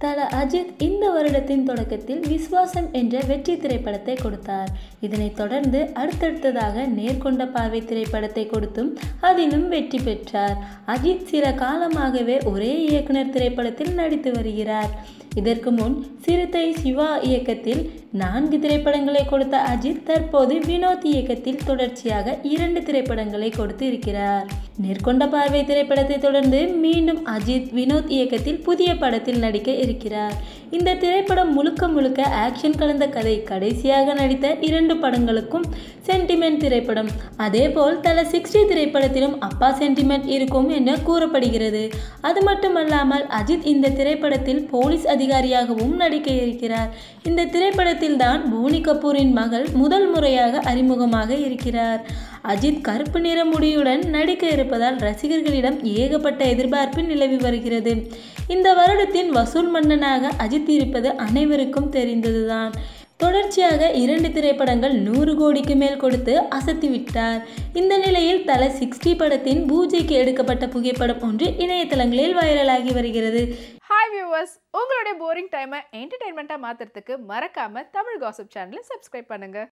தல அஜித் இந்த வருடத்தின் தொடக்கத்தில் விஸ்வாசம் என்ற வெற்றி திரைப்படத்தை கொடுத்தார் இதனைத் தொடர்ந்து அடுத்தடுத்ததாக நேர்கொண்ட பார்வை திரைப்படத்தை கொடுத்தும் அதிலும் வெற்றி பெற்றார் அஜித் சில காலமாகவே ஒரே இயக்குனர் திரைப்படத்தில் நடித்து வருகிறார் இதற்கு முன் சிறுத்தை சிவா இயக்கத்தில் நான்கு திரைப்படங்களை கொடுத்த அஜித் தற்போது வினோத் இயக்கத்தில் தொடர்ச்சியாக இரண்டு திரைப்படங்களை கொடுத்து இருக்கிறார் நேர்கொண்ட பார்வை திரைப்படத்தை தொடர்ந்து மீண்டும் அஜித் வினோத் இயக்கத்தில் புதிய படத்தில் நடிக்க இருக்கிறார் இந்த திரைப்படம் முழுக்க முழுக்க ஆக்ஷன் கலந்த கதை கடைசியாக நடித்த இரண்டு படங்களுக்கும் சென்டிமெண்ட் திரைப்படம் அதேபோல் தல சிக்ஸ்டி திரைப்படத்திலும் அப்பா சென்டிமெண்ட் இருக்கும் என கூறப்படுகிறது அது மட்டுமல்லாமல் அஜித் இந்த திரைப்படத்தில் போலீஸ் அதிகாரியாகவும் நடிக்க இருக்கிறார் இந்த திரைப்படத்தில் தான் போனி கபூரின் மகள் முதல் முறையாக அறிமுகமாக இருக்கிறார் அஜித் கருப்பு நிற முடியுடன் நடிக்க இருப்பதால் ரசிகர்களிடம் ஏகப்பட்ட எதிர்பார்ப்பு நிலவி வருகிறது இந்த வருடத்தின் வசூல் மன்னனாக அஜித் இருப்பது அனைவருக்கும் தெரிந்ததுதான் தொடர்ச்சியாக இரண்டு திரைப்படங்கள் நூறு கோடிக்கு மேல் கொடுத்து அசத்தி விட்டார் இந்த நிலையில் தல சிக்ஸ்டி படத்தின் பூஜைக்கு எடுக்கப்பட்ட புகைப்படம் ஒன்று இணையதளங்களில் வைரலாகி வருகிறது ஹாய் வியூவர்ஸ் உங்களுடைய போரிங் டைமை என்டர்டைன்மெண்ட்டாக மாற்றுறதுக்கு மறக்காமல் தமிழ் காசிப் சேனலை சப்ஸ்கிரைப் பண்ணுங்கள்